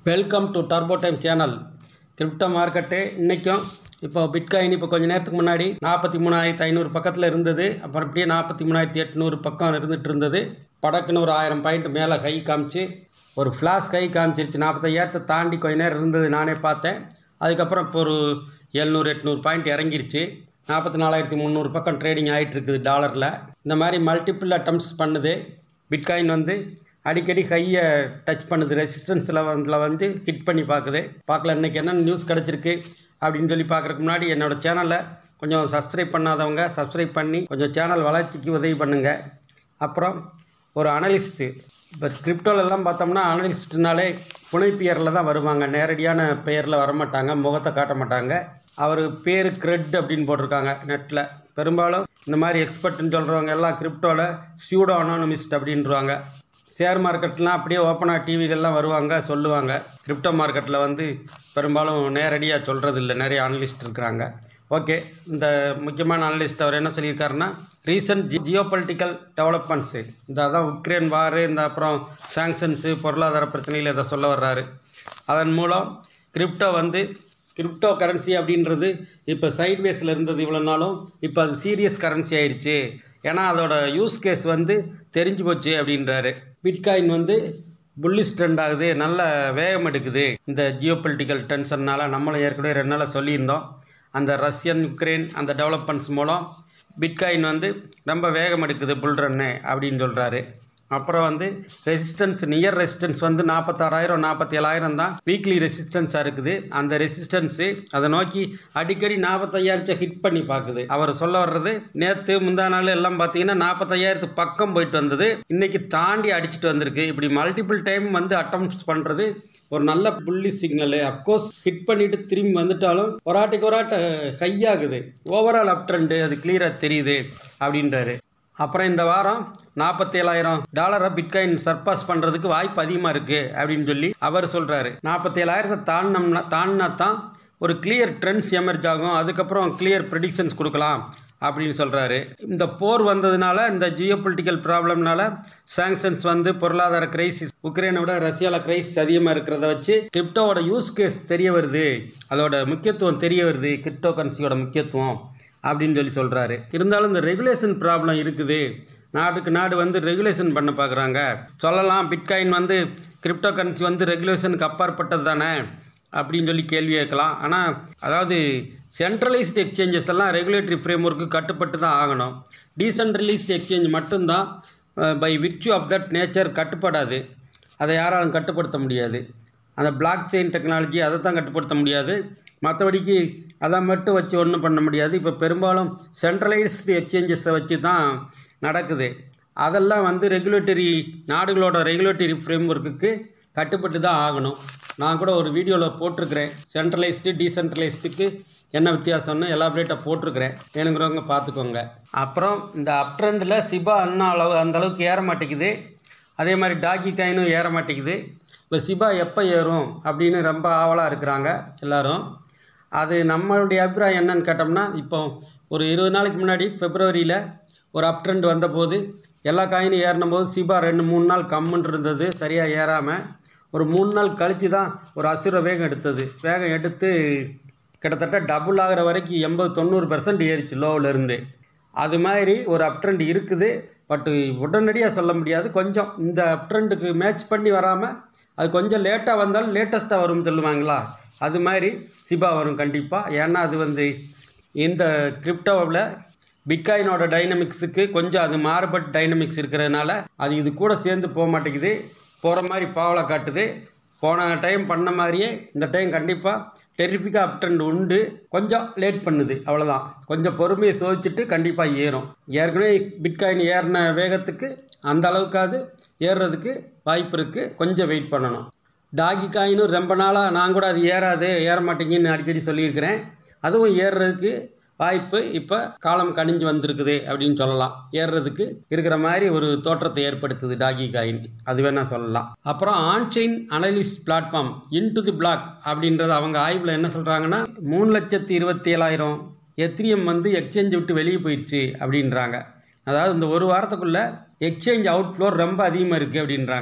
welcome to Turbo Time channel crypto market இன்றைக்கும் இப்போ bitcoin இப்போ கொஞ்ச நேரத்துக்கு முன்னாடி நாற்பத்தி மூணாயிரத்தி ஐநூறு பக்கத்தில் இருந்தது அப்புறம் அப்படியே நாற்பத்தி மூணாயிரத்தி எட்நூறு பக்கம் இருந்துகிட்டு இருந்தது படக்குன்னு ஒரு ஆயிரம் பாயிண்ட் மேலே கை காமிச்சு ஒரு ஃப்ளாஷ் கை காமிச்சிருச்சு நாற்பத்தையாயிரத்தை தாண்டி கொஞ்ச நேரம் இருந்தது நானே பார்த்தேன் அதுக்கப்புறம் இப்போ ஒரு எழுநூறு எட்நூறு பாயிண்ட் இறங்கிருச்சு நாற்பத்தி நாலாயிரத்தி முந்நூறு பக்கம் ட்ரேடிங் ஆகிட்டு இருக்குது டாலரில் இந்த மாதிரி மல்டிபிள் அட்டம்ப்ட்ஸ் பண்ணுது பிட்காயின் வந்து அடிக்கடி கையை டச் பண்ணுது ரெசிஸ்டன்ஸில் வந்து வந்து ஹிட் பண்ணி பார்க்குது பார்க்கல இன்றைக்கி என்ன நியூஸ் கிடச்சிருக்கு அப்படின்னு சொல்லி பார்க்குறதுக்கு முன்னாடி என்னோடய சேனலை கொஞ்சம் சப்ஸ்கிரைப் பண்ணாதவங்க சப்ஸ்கிரைப் பண்ணி கொஞ்சம் சேனல் வளர்ச்சிக்கு உதவி பண்ணுங்கள் அப்புறம் ஒரு அனலிஸ்ட்டு இப்போ கிரிப்டோலெல்லாம் பார்த்தோம்னா அனலிஸ்ட்னாலே புனைப்பெயரில் தான் வருவாங்க நேரடியான பெயரில் வரமாட்டாங்க முகத்தை காட்ட மாட்டாங்க அவர் பேர் கிரெட் அப்படின்னு போட்டிருக்காங்க நெட்டில் பெரும்பாலும் இந்த மாதிரி எக்ஸ்பர்ட்னு சொல்கிறவங்க எல்லாம் கிரிப்டோவில் சியூடோ அனானமிஸ்ட் அப்படின்றவாங்க ஷேர் மார்க்கெட்லாம் அப்படியே ஓப்பனாக டிவிலெல்லாம் வருவாங்க சொல்லுவாங்க கிரிப்டோ மார்க்கெட்டில் வந்து பெரும்பாலும் நேரடியாக சொல்கிறது இல்லை நிறைய அனலிஸ்ட் இருக்கிறாங்க ஓகே இந்த முக்கியமான அனலிஸ்ட் அவர் என்ன சொல்லியிருக்காருன்னா ரீசன்ட் ஜி ஜியோ பொலிட்டிக்கல் டெவலப்மெண்ட்ஸு இந்த அதான் உக்ரைன் வாரு இந்த அப்புறம் சாங்ஷன்ஸு பொருளாதார பிரச்சனைகள் இதை சொல்ல வர்றாரு அதன் மூலம் கிரிப்டோ வந்து கிரிப்டோ கரன்சி அப்படின்றது இப்போ சைட்வேஸில் இருந்தது இவ்வளோ நாளும் இப்போ அது சீரியஸ் கரன்சி ஆயிடுச்சு ஏன்னா அதோட யூஸ் கேஸ் வந்து தெரிஞ்சு போச்சு அப்படின்றாரு பிட்காயின் வந்து புல்லிஷ் ட்ரெண்ட் ஆகுது நல்ல வேகம் எடுக்குது இந்த ஜியோ பொலிட்டிக்கல் டென்ஷன்னால் நம்மளும் ஏற்கனவே ரெண்டு நாளாக சொல்லியிருந்தோம் அந்த ரஷ்யன் யுக்ரைன் அந்த டெவலப்மெண்ட்ஸ் மூலம் பிட்காயின் வந்து ரொம்ப வேகம் எடுக்குது புல் ரன்னு அப்படின்னு சொல்கிறாரு அப்புறம் வந்து ரெசிஸ்டன்ஸ் நியர் ரெசிஸ்டன்ஸ் வந்து நாற்பத்தாறாயிரம் நாற்பத்தி ஏழாயிரம் தான் வீக்லி ரெசிஸ்டன்ஸாக இருக்குது அந்த ரெசிஸ்டன்ஸு அதை நோக்கி அடிக்கடி நாற்பத்தையாயிரத்தை ஹிட் பண்ணி பார்க்குது அவர் சொல்ல வர்றது நேற்று முந்தா நாள் எல்லாம் பார்த்தீங்கன்னா நாற்பத்தையாயிரத்து பக்கம் போயிட்டு வந்தது இன்னைக்கு தாண்டி அடிச்சுட்டு வந்திருக்கு இப்படி மல்டிபிள் டைம் வந்து அட்டம்ப்ட்ஸ் பண்ணுறது ஒரு நல்ல புள்ளி சிக்னலு அப்கோர்ஸ் ஹிட் பண்ணிட்டு திரும்பி வந்துட்டாலும் ஒராட்டிக்கு ஒராட்ட ஹையாகுது ஓவரால் அப் ட்ரெண்டு அது கிளியராக தெரியுது அப்படின்றாரு அப்புறம் இந்த வாரம் நாற்பத்தேழாயிரம் டாலரை பிட்காயின் சர்பாஸ் பண்ணுறதுக்கு வாய்ப்பு அதிகமாக இருக்குது அப்படின்னு சொல்லி அவர் சொல்கிறாரு நாற்பத்தேழாயிரத்தை தாண்டினோம்னா தாண்டினா தான் ஒரு கிளியர் ட்ரெண்ட்ஸ் எமர்ஜ் ஆகும் அதுக்கப்புறம் கிளியர் ப்ரெடிக்ஷன்ஸ் கொடுக்கலாம் அப்படின்னு சொல்கிறாரு இந்த போர் வந்ததுனால இந்த ஜியோ பொலிட்டிக்கல் ப்ராப்ளம்னால சாங்ஷன்ஸ் வந்து பொருளாதார கிரைசிஸ் உக்ரைனை விட ரஷ்யாவில் கிரைசிஸ் அதிகமாக இருக்கிறத வச்சு கிரிப்டோவோட யூஸ் கேஸ் தெரிய வருது அதோட முக்கியத்துவம் தெரிய வருது கிரிப்டோ கரன்சியோட முக்கியத்துவம் அப்படின்னு சொல்லி சொல்கிறாரு இருந்தாலும் இந்த ரெகுலேஷன் ப்ராப்ளம் இருக்குது நாட்டுக்கு நாடு வந்து ரெகுலேஷன் பண்ண பார்க்குறாங்க சொல்லலாம் பிட்காயின் வந்து கிரிப்டோ கரன்சி வந்து ரெகுலேஷனுக்கு அப்பாற்பட்டது தானே அப்படின்னு சொல்லி கேள்வி கேட்கலாம் ஆனால் அதாவது சென்ட்ரலைஸ்டு எக்ஸ்சேஞ்சஸ் எல்லாம் ரெகுலேட்டரி ஃப்ரேம் ஒர்க்கு கட்டுப்பட்டு தான் ஆகணும் டீசென்ட்ரலைஸ்டு எக்ஸ்சேஞ்ச் மட்டும்தான் by virtue of that nature கட்டுப்படாது அதை யாராலும் கட்டுப்படுத்த முடியாது அந்த பிளாக் செயின் டெக்னாலஜி அதை தான் கட்டுப்படுத்த முடியாது மற்றபடிக்கு அதை மட்டும் வச்சு ஒன்றும் பண்ண முடியாது இப்போ பெரும்பாலும் சென்ட்ரலைஸ்டு எக்ஸ்சேஞ்சஸை வச்சு தான் நடக்குது அதெல்லாம் வந்து ரெகுலேட்டரி நாடுகளோட ரெகுலேட்டரி ஃப்ரேம் ஒர்க்குக்கு கட்டுப்பட்டு தான் ஆகணும் நான் கூட ஒரு வீடியோவில் போட்டிருக்கிறேன் சென்ட்ரலைஸ்டு டீசென்ட்ரலைஸ்டுக்கு என்ன வித்தியாசம்னு எலாபரேட்டாக போட்டிருக்கிறேன் வேணுங்கிறவங்க பார்த்துக்கோங்க அப்புறம் இந்த அப் ட்ரெண்டில் சிபா அண்ணா அளவு அந்த அளவுக்கு ஏற மாட்டேங்குது அதே மாதிரி டாக்கி காயினும் ஏற மாட்டேங்குது இப்போ சிபா எப்போ ஏறும் அப்படின்னு ரொம்ப ஆவலாக இருக்கிறாங்க எல்லோரும் அது நம்மளுடைய அபிப்பிராயம் என்னன்னு கேட்டோம்னா இப்போ ஒரு இருபது நாளைக்கு முன்னாடி பிப்ரவரியில் ஒரு அப் ட்ரெண்ட் வந்தபோது எல்லா காயினும் ஏறினும் போது சிபா ரெண்டு மூணு நாள் கம்முன்னு இருந்தது சரியாக ஏறாமல் ஒரு மூணு நாள் கழித்து தான் ஒரு அசுர வேகம் எடுத்தது வேகம் எடுத்து கிட்டத்தட்ட டபுள் ஆகிற வரைக்கும் எண்பது தொண்ணூறு பெர்சன்ட் ஏறிச்சு லோவிலேருந்து அது மாதிரி ஒரு அப் ட்ரெண்ட் இருக்குது பட்டு உடனடியாக சொல்ல முடியாது கொஞ்சம் இந்த அப் ட்ரெண்டுக்கு மேட்ச் பண்ணி வராமல் அது கொஞ்சம் லேட்டாக வந்தாலும் லேட்டஸ்ட்டாக வரும்னு சொல்லுவாங்களா அது மாதிரி சிபா வரும் கண்டிப்பாக ஏன்னா அது வந்து இந்த கிரிப்டோவில் பிட்காயினோட டைனமிக்ஸுக்கு கொஞ்சம் அது மாறுபட்ட டைனமிக்ஸ் இருக்கிறதுனால அது இது கூட சேர்ந்து போக மாட்டேங்குது போகிற மாதிரி பாவலை காட்டுது போன டைம் பண்ண மாதிரியே இந்த டைம் கண்டிப்பாக டெரிஃபிக்காக அப் ட்ரெண்ட் உண்டு கொஞ்சம் லேட் பண்ணுது அவ்வளோதான் கொஞ்சம் பொறுமையை சோதிச்சுட்டு கண்டிப்பாக ஏறும் ஏற்கனவே பிட்காயின் ஏறின வேகத்துக்கு அந்த அளவுக்காவது ஏறுறதுக்கு வாய்ப்பு இருக்குது கொஞ்சம் வெயிட் பண்ணணும் டாகி காயினும் ரொம்ப நாளாக நான் கூட அது ஏறாது ஏற மாட்டேங்கன்னு அடிக்கடி சொல்லியிருக்கிறேன் அதுவும் ஏறுறதுக்கு வாய்ப்பு இப்போ காலம் கணிஞ்சு வந்திருக்குது அப்படின்னு சொல்லலாம் ஏறுறதுக்கு இருக்கிற மாதிரி ஒரு தோற்றத்தை ஏற்படுத்துது டாகி காயின் அது வேணால் சொல்லலாம் அப்புறம் on chain analysis platform Into The Block அப்படின்றது அவங்க ஆய்வில் என்ன சொல்கிறாங்கன்னா மூணு லட்சத்தி இருபத்தி ஏழாயிரம் எத்திரியம் வந்து எக்ஸ்சேஞ்சை விட்டு வெளியே போயிடுச்சு அப்படின்றாங்க அதாவது இந்த ஒரு வாரத்துக்குள்ளே எக்ஸ்சேஞ்ச் அவுட்ஃப்ளோ ரொம்ப அதிகமாக இருக்குது அப்படின்றாங்க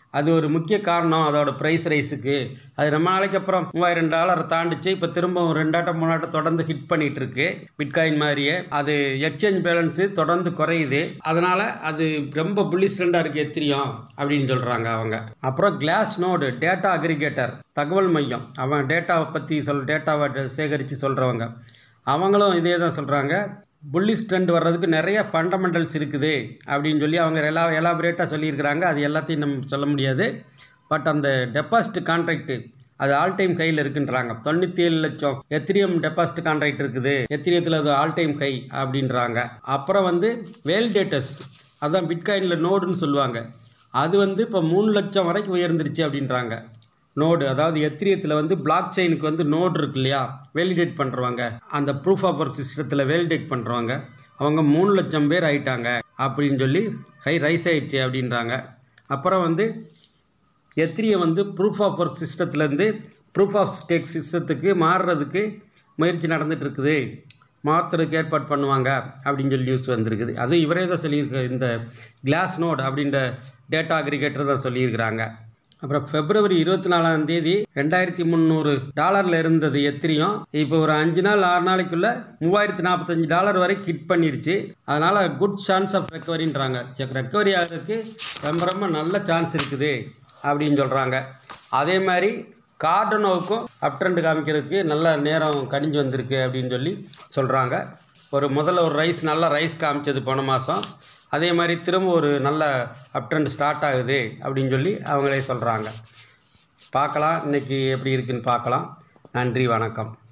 அது ஒரு முக்கிய காரணம் அதோட ப்ரைஸ் ரைஸுக்கு அது ரொம்ப நாளைக்கு அப்புறம் மூவாயிரம் டாலர் தாண்டிச்சு இப்போ திரும்பவும் ரெண்டாட்டம் மூணாட்டம் தொடர்ந்து ஹிட் பண்ணிட்டு இருக்கு பிட்காயின் மாதிரியே அது எக்ஸ்சேஞ்ச் பேலன்ஸு தொடர்ந்து குறையுது அதனால அது ரொம்ப புள்ளிஷ் ட்ரெண்டாக இருக்கு எத்திரியம் அப்படின்னு சொல்கிறாங்க அவங்க அப்புறம் கிளாஸ் நோடு டேட்டா அக்ரிகேட்டர் தகவல் மையம் அவன் டேட்டாவை பற்றி சொல் டேட்டாவை சேகரித்து சொல்கிறவங்க அவங்களும் இதே தான் சொல்கிறாங்க புல்லிஷ் ட்ரெண்ட் வர்றதுக்கு நிறைய ஃபண்டமெண்டல்ஸ் இருக்குது அப்படின்னு சொல்லி அவங்க எல்லா எலாபரேட்டாக சொல்லியிருக்கிறாங்க அது எல்லாத்தையும் நம்ம சொல்ல முடியாது பட் அந்த டெபாசிட் கான்ட்ராக்ட் அது ஆல் டைம் கையில் இருக்குன்றாங்க தொண்ணூற்றி ஏழு லட்சம் எத்திரியம் டெபாசிட் கான்ட்ராக்ட் இருக்குது எத்திரியத்தில் அது ஆல் டைம் கை அப்படின்றாங்க அப்புறம் வந்து வேலிடேட்டர்ஸ் அதான் பிட்காயினில் நோடுன்னு சொல்லுவாங்க அது வந்து இப்போ மூணு லட்சம் வரைக்கும் உயர்ந்துருச்சு அப்படின்றாங்க நோடு அதாவது எத்திரியத்தில் வந்து பிளாக் செயினுக்கு வந்து நோடு இருக்கு இல்லையா வேலிடேட் பண்ணுறவங்க அந்த ப்ரூஃப் ஆஃப் ஒர்க் சிஸ்டத்தில் வேலிடேட் பண்ணுறவங்க அவங்க மூணு லட்சம் பேர் ஆயிட்டாங்க அப்படின்னு சொல்லி ஹை ரைஸ் ஆயிடுச்சு அப்படின்றாங்க அப்புறம் வந்து எத்திரியை வந்து ப்ரூஃப் ஆஃப் ஒர்க் சிஸ்டத்துலேருந்து ப்ரூஃப் ஆஃப் ஸ்டேக் சிஸ்டத்துக்கு மாறுறதுக்கு முயற்சி நடந்துட்டு இருக்குது மாற்றுறதுக்கு ஏற்பாடு பண்ணுவாங்க அப்படின்னு சொல்லி நியூஸ் வந்திருக்குது அதுவும் இவரே தான் சொல்லியிருக்க இந்த கிளாஸ் நோட் அப்படின்ற டேட்டா அக்ரிகேட்டர் தான் சொல்லியிருக்கிறாங்க அப்புறம் பிப்ரவரி இருபத்தி நாலாம் தேதி ரெண்டாயிரத்தி முந்நூறு டாலரில் இருந்தது எத்திரியும் இப்போ ஒரு அஞ்சு நாள் ஆறு நாளைக்குள்ள மூவாயிரத்தி நாற்பத்தஞ்சு டாலர் வரைக்கும் ஹிட் பண்ணிருச்சு அதனால் குட் சான்ஸ் ஆஃப் ரெக்கவரின்றாங்க ரெக்கவரி ஆகிறதுக்கு ரொம்ப ரொம்ப நல்ல சான்ஸ் இருக்குது அப்படின்னு சொல்கிறாங்க அதே மாதிரி கார்டனோவுக்கும் அப் ட்ரெண்ட் காமிக்கிறதுக்கு நல்ல நேரம் கனிஞ்சு வந்திருக்கு அப்படின்னு சொல்லி சொல்கிறாங்க ஒரு முதல்ல ஒரு ரைஸ் நல்ல ரைஸ் காமிச்சது போன மாதம் அதே மாதிரி திரும்ப ஒரு நல்ல அப் ட்ரெண்ட் ஸ்டார்ட் ஆகுது அப்படின்னு சொல்லி அவங்களே சொல்கிறாங்க பார்க்கலாம் இன்றைக்கி எப்படி இருக்குன்னு பார்க்கலாம் நன்றி வணக்கம்